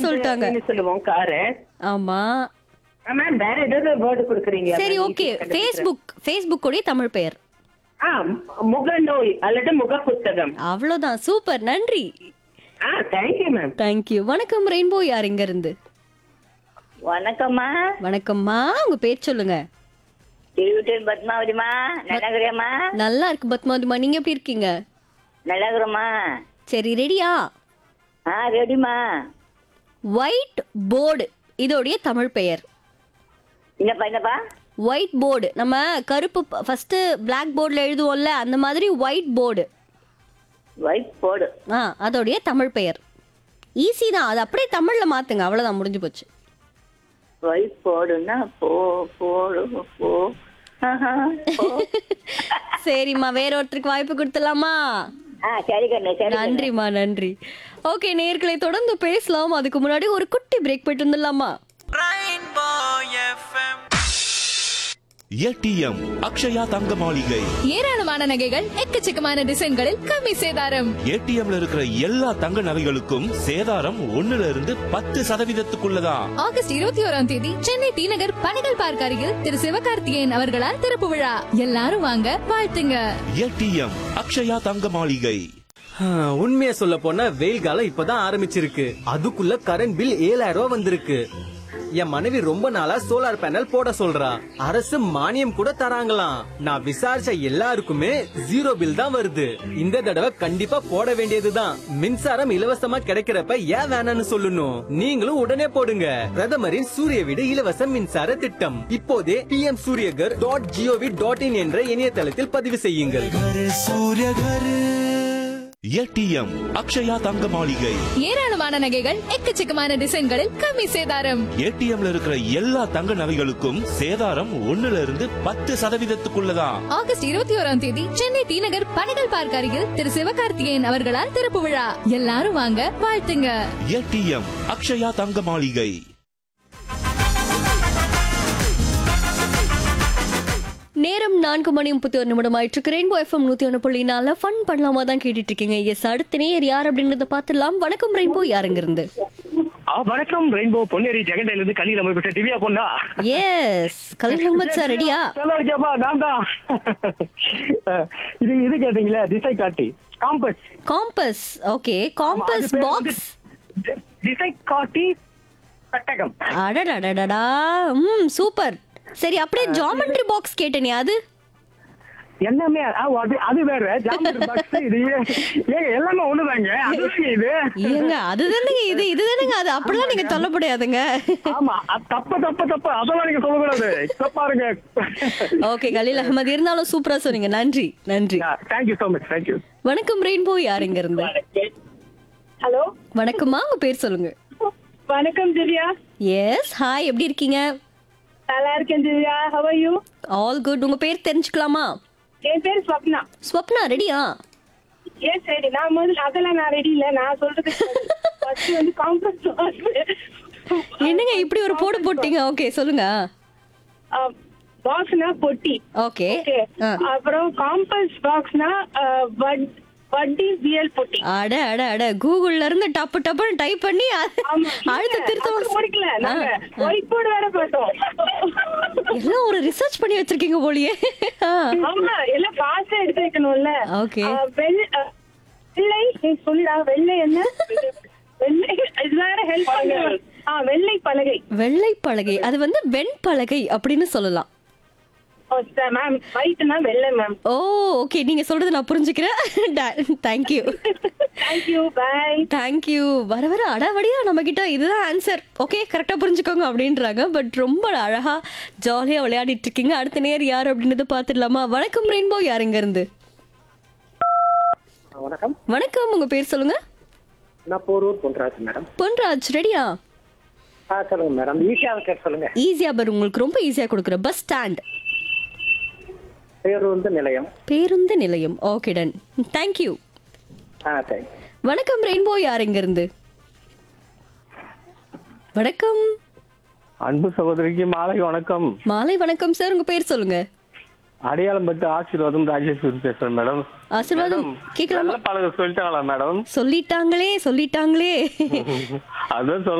சொல்லிட்டாங்க அப்படின்னு சொல்லுவோம் காரு ஆமா மேம் வேற ஏதாவது வேர்டு கொடுக்குறீங்க சரி ஓகே ஃபேஸ்புக் ஃபேஸ்புக் உடைய தமிழ் பெயர் ஆ முகநூல் அல்லது முக புத்தகம் அவ்வளவுதான் சூப்பர் நன்றி ஆ தேங்க்யூ மேம் தேங்க்யூ வணக்கம் ரெயின்போ யார் இங்க இருந்து வணக்கம்மா வணக்கம்மா உங்க பேர் சொல்லுங்க திருவிட்டூர் பத்மாவதிமா நல்லாக்குறியாம்மா நல்லா இருக்கு பத்மாவதிமா நீங்க எப்படி இருக்கீங்க நல்லாக்குறோம்மா சரி ரெடியா ஆ ரெடிம்மா ஒயிட் போர்டு இதோடைய தமிழ் பெயர் என்னப்பா என்னப்பா ஒயிட் போர்டு நம்ம கருப்பு ஃபர்ஸ்ட் பிளாக் போர்டில் எழுதுவோம்ல அந்த மாதிரி ஒயிட் போர்டு ஒயிட் போடு ஆ அதோடைய தமிழ் பெயர் ஈஸி தான் அது அப்படியே தமிழ்ல மாத்துங்க அவ்வளவுதான் முடிஞ்சு போச்சு ஒயிட் போடுன்னா போ போடு போ ஆஹா, போ. சரிம்மா வேற ஒருத்தருக்கு வாய்ப்பு கொடுத்துலாமா ஆ சரி கண்ணு சரி கண்ணு. நன்றிம்மா நன்றி ஓகே நேர்களை தொடர்ந்து பேசலாம் அதுக்கு முன்னாடி ஒரு குட்டி பிரேக் போயிட்டு வந்துடலாமா ஏடிஎம் அக்ஷயா தங்க மாளிகை ஏராளமான நகைகள் எக்கச்சக்கமான டிசைன்களில் கம்மி சேதாரம் ஏடிஎம்ல இருக்கிற எல்லா தங்க நகைகளுக்கும் சேதாரம் ஒண்ணுல இருந்து பத்து சதவீதத்துக்குள்ளதான் ஆகஸ்ட் இருபத்தி ஓராம் தேதி சென்னை டி நகர் பணிகள் பார்க் அருகில் திரு சிவகார்த்திகேயன் அவர்களால் திறப்பு விழா எல்லாரும் வாங்க வாழ்த்துங்க ஏடிஎம் அக்ஷயா தங்க மாளிகை உண்மையை சொல்ல போனா வெயில் காலம் இப்பதான் ஆரம்பிச்சிருக்கு அதுக்குள்ள கரண்ட் பில் ஏழாயிரம் ரூபாய் வந்திருக்கு என் மனைவி ரொம்ப நாளா சோலார் பேனல் போட சொல்றா அரசு மானியம் கூட தராங்களாம் நான் விசாரிச்ச எல்லாருக்குமே ஜீரோ பில் தான் வருது இந்த தடவை கண்டிப்பா போட வேண்டியதுதான் மின்சாரம் இலவசமா கிடைக்கிறப்ப ஏன் வேணாம்னு சொல்லணும் நீங்களும் உடனே போடுங்க பிரதமரின் சூரிய வீடு இலவச மின்சார திட்டம் இப்போதே PM Suryaghar dot G O V dot in என்ற இணையதளத்தில் பதிவு செய்யுங்கள் ஏடிஎம் அக்ஷயா தங்க மாளிகை ஏராளமான நகைகள் எக்கச்சக்கமான டிசைன்களில் கம்மி சேதாரம் ஏடிஎம்ல இருக்கிற எல்லா தங்க நகைகளுக்கும் சேதாரம் ஒண்ணுல இருந்து பத்து சதவீதத்துக்குள்ளதான் ஆகஸ்ட் இருபத்தி ஓராம் தேதி சென்னை டி நகர் பணிகள் பார்க் அருகில் திரு சிவகார்த்திகேயன் அவர்களால் திறப்பு விழா எல்லாரும் வாங்க வாழ்த்துங்க ஏடிஎம் அக்ஷயா தங்க மாளிகை நேரம் நான்கு மணி முப்பத்தி ஒரு நிமிடம் ஆயிட்டு இருக்கு ரெயின்போ எஃப்எம் நூத்தி ஒன்று புள்ளி நாலு ஃபன் பண்ணலாமா தான் கேட்டுட்டு இருக்கீங்க எஸ் அடுத்த நேர் யார் அப்படின்றத பார்த்துடலாம் வணக்கம் ரெயின்போ யாருங்க இருந்து ஆ வணக்கம் ரெயின்போ பொன்னேரி ஜெகண்டையில இருந்து கல்லியில் அமைப்பட்ட திவ்யா பொண்ணா எஸ் கலீல் அஹமத் சார் ரெடியா நல்லா இருக்கியாப்பா நான் தான் இது இது கேட்டீங்களே திசை காட்டி compass compass okay compass box திசை காட்டி பெட்டகம் அடடடடடா ம் சூப்பர் சரி அப்படியே ஜாமெட்ரி பாக்ஸ் கேட்டேனே அது எல்லாமே ஆ, அது அது வேற ஜாமெட்ரி பாக்ஸ் இது ஏங்க எல்லாமே ஒண்ணுதாங்க அதுதாங்க இது ஏங்க அதுதானுங்க இது இதுதானுங்க அது அப்படிலாம் நீங்க சொல்ல முடியாதுங்க ஆமா அது தப்பு தப்பு தப்பு அதெல்லாம் நீங்க சொல்லக்கூடாது இப்ப பாருங்க ஓகே கலீல் அஹமத் இருந்தாலும் சூப்பரா சொன்னீங்க நன்றி நன்றி தேங்க்யூ சோ மச் தேங்க்யூ வணக்கம் ரெயின்போ யார் இங்க இருந்து ஹலோ வணக்கம்மா உங்க பேர் சொல்லுங்க வணக்கம் திவ்யா எஸ் ஹாய் எப்படி இருக்கீங்க நல்லா இருக்கேன் Divya how are you all good உங்க பேர் தெரிஞ்சுக்கலாமா என் பேர் ஸ்வப்னா ஸ்வப்னா ரெடியா ஏன் சரி நான் முதல்ல அதெல்லாம் நான் ரெடி இல்ல நான் சொல்றது ஃபர்ஸ்ட் வந்து காம்பஸ் என்னங்க இப்படி ஒரு போடு போட்டீங்க ஓகே சொல்லுங்க பாக்ஸ்னா பொட்டி ஓகே ஓகே அப்புறம் காம்பஸ் பாக்ஸ்னா வட்டி வியல் பொட்டி அட அட அட கூகுள்ல இருந்து டப்பு டப்புன்னு டைப் பண்ணி அ- ஆமா. அழுத்த அது திருத்தம் முடிக்கல நாங்க ஆ, ஒயிட் போர்டு வேற போட்டோம் எல்லாம் ஒரு ரிசர்ச் பண்ணி வச்சிருக்கீங்க போலியே ஆ. ஆமா எல்லாம் பாஸ்டா எடுத்து வைக்கணும்ல Okay. ஆ, வெள்ளை ஆ, வெள்ளை நீ சொல்லுடா வெள்ளை என்ன வெள்ளை இது வேற ஹெல்ப் பண்ணுங்க ஆ வெள்ளை பலகை வெள்ளை பலகை அது வந்து வெண்பலகை அப்படின்னு சொல்லலாம் மேம் ஒயிட்னா வெள்ளை மேம் ஓ ஓகே நீங்க சொல்றது நான் புரிஞ்சுக்கிறேன் தேங்க்யூ தேங்க்யூ பை தேங்க்யூ வர வர அடாவடியா நம்ம கிட்ட இதுதான் ஆன்சர் ஓகே கரெக்டா புரிஞ்சுக்கோங்க அப்படின்றாங்க பட் ரொம்ப அழகா ஜாலியா விளையாடிட்டு இருக்கீங்க அடுத்த நேர் யார் அப்படின்றத பாத்துடலாமா வணக்கம் ரெயின்போ யார் இங்க இருந்து வணக்கம் வணக்கம் உங்க பேர் சொல்லுங்க நான் போரூர் பொன்ராஜ் மேடம் பொன்ராஜ் ரெடியா ஆ சொல்லுங்க மேடம் ஈஸியாக கேட்டு சொல்லுங்க ஈஸியா பர் உங்களுக்கு ரொம்ப ஈஸியா கொடுக்குறேன் பஸ் ஸ்டாண்ட் பேருந்து நிலையம் பேருந்து நிலையம் ஓகே டன் தேங்க்யூ ஆ தேங்க்ஸ் வணக்கம் ரெயின்போ யார் இங்க இருந்து வணக்கம் அன்பு சகோதரிக்கு மாலை வணக்கம் மாலை வணக்கம் சார் உங்க பேர் சொல்லுங்க அடையாளம் பட்டு ஆசீர்வாதம் ராஜேஸ்வரி பேசுறேன் மேடம் ஆசீர்வாதம் கேட்கலாமா நல்ல பழக சொல்லிட்டாங்களா மேடம் சொல்லிட்டாங்களே சொல்லிட்டாங்களே அதான் சொல்ல